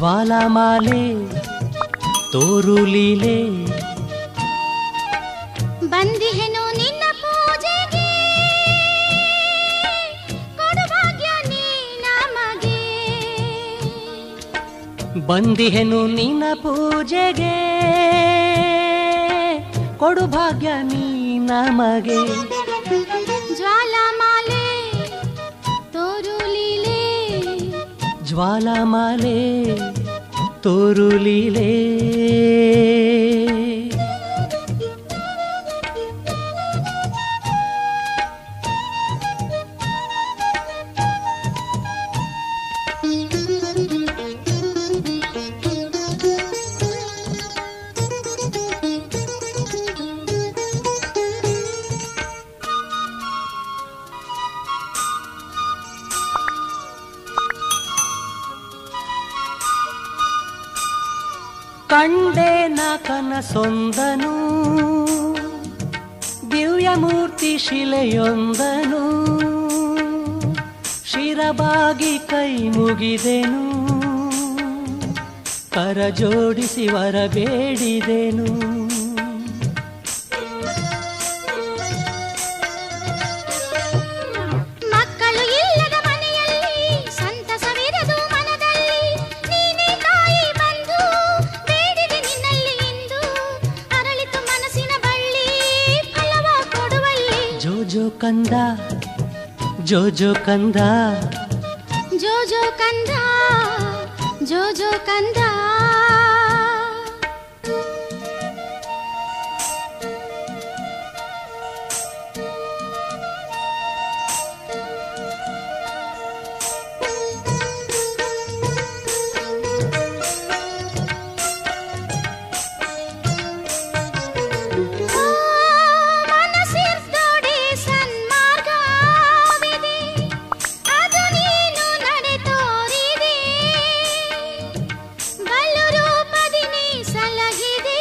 ಜ್ವಾಲಾಮಾಲೆ ತೋರು ಲೀಲೆ ಬಂದಿಹೆನು ನಿನ್ನ ಪೂಜೆಗೆ ಕೊಡು ಭಾಗ್ಯ ನೀ ನಮಗೆ ಬಂದಿಹೆನು ನಿನ್ನ ಪೂಜೆಗೆ ಕೊಡು ಭಾಗ್ಯ ನೀ ನಮಗೆ ಜ್ವಾಲಾಮಾಲೆ ತೋರು ಲೀಲೆ ಜ್ವಾಲಾಮಾಲೆ ತೋರು ಲೀಲೆ ಕಂಡೆ ನ ಕನಸೊಂದನು ದಿವ್ಯಮೂರ್ತಿ ಶಿಲೆಯೊಂದನು ಶಿರಬಾಗಿ ಕೈ ಮುಗಿದೆನು ಕರ ಜೋಡಿಸಿ ವರ ಬೇಡಿದೆನು ಮಕ್ಕಳು ಇಲ್ಲದ ಮನೆಯಲ್ಲಿ ಸಂತಸವಿರದು ಮನದಲ್ಲಿ ನೀನೇ ತಾಯಿ ಬಂದು ಬೇಡಿದೆ ನಿನ್ನಲ್ಲಿ ಇಂದು ಅರಳಿತು ಮನಸ್ಸಿನ ಬಳ್ಳಿ ಫಲವ ಕೊಡುವಲ್ಲಿ ಜೋ ಜೋ ಕಂದ ಜೋ ಜೋ ಕಂದ ಜೋ ಜೋ ಕಂದ ಜೋ ಜೋ ಕಂದ ಓ, ಮನಸ್ಸಿರ್ದೊಡೆ ಸನ್ಮಾರ್ಗವಿದೆ, ಅದು ನೀನು ನಡೆ ತೋರಿದೆ. ಬಲು ರೂಪದಿ ನೀ ಸಲಗಿದೆ,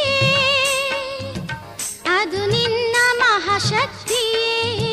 ಅದು ನಿನ್ನ ಮಹಾಶಕ್ತಿಯೇ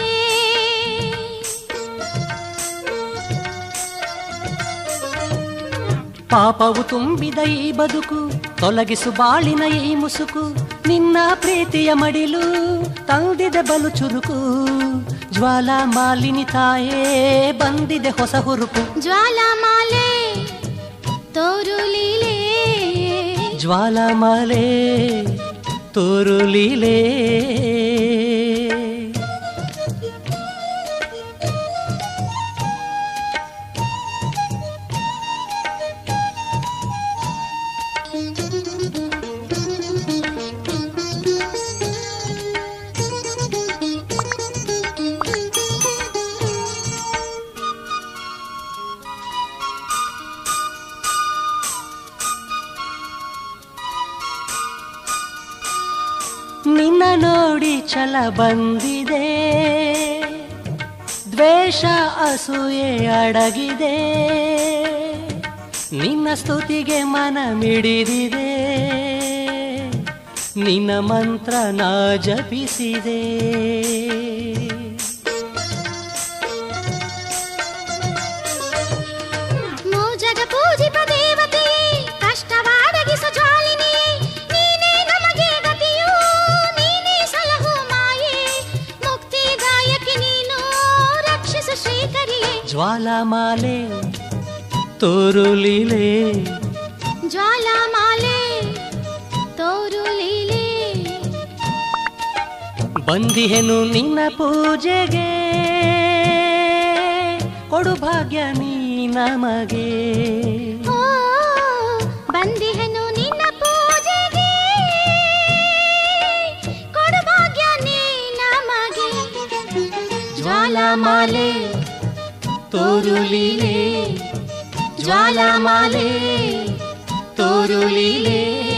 ಪಾಪವು ತುಂಬಿದ ಈ ಬದುಕು ತೊಲಗಿಸು ಬಾಳಿನ ಈ ಮುಸುಕು ನಿನ್ನ ಪ್ರೀತಿಯ ಮಡಿಲು ತಂದಿದೆ ಬಲು ಚುರುಕು ಜ್ವಾಲಾ ಮಾಲಿನಿ ತಾಯೇ ಬಂದಿದೆ ಹೊಸ ಹುರುಪು ಜ್ವಾಲಾಮಾಲೆ ತೋರು ಲೀಲೆ ಜ್ವಾಲಾಮಾಲೆ ತೋರು ಲೀಲೆ ನಿನ್ನ ನೋಡಿ ಛಲ ಬಂದಿದೆ ದ್ವೇಷ ಅಸೂಯೆ ಅಡಗಿದೆ ನಿನ್ನ ಸ್ತುತಿಗೆ ಮನ ಮಿಡಿದಿದೆ ನಿನ್ನ ಮಂತ್ರ ನಾ ಜಪಿಸಿದೆ ಮೂಜಗ ಪೂಜಿಪ ದೇವತೆ ಕಷ್ಟವಾಡಗಿಸ ಜಾಲಿನಿ ನೀನೇ ನಮಗೆ ಗತಿಯು ನೀನೇ ಸಲಹು ಮಾಯೆ ಮುಕ್ತಿದಾಯಕಿ ನೀನು ರಕ್ಷಿಸು ಶ್ರೀಕರಿಯೇ ಜ್ವಾಲಾಮಾಲೆ ತೋರು ಲೀಲೆ ಜ್ವಾಲಾಮಾಲೆ ತೋರು ಲೀಲೆ ಬಂದಿಹೆನು ನಿನ್ನ ಪೂಜೆಗೆ ಕೊಡು ಭಾಗ್ಯ ನೀ ನಮಗೆ ಓ ಬಂದಿಹೆನು ನಿನ್ನ ಪೂಜೆಗೆ ಕೊಡು ಭಾಗ್ಯ ನೀ ನಮಗೆ ಜ್ವಾಲಾಮಾಲೆ ತೋರು ಲೀಲೆ ಜ್ವಾಲಾಮಾಲೆ ತೋರು ಲೀಲೆ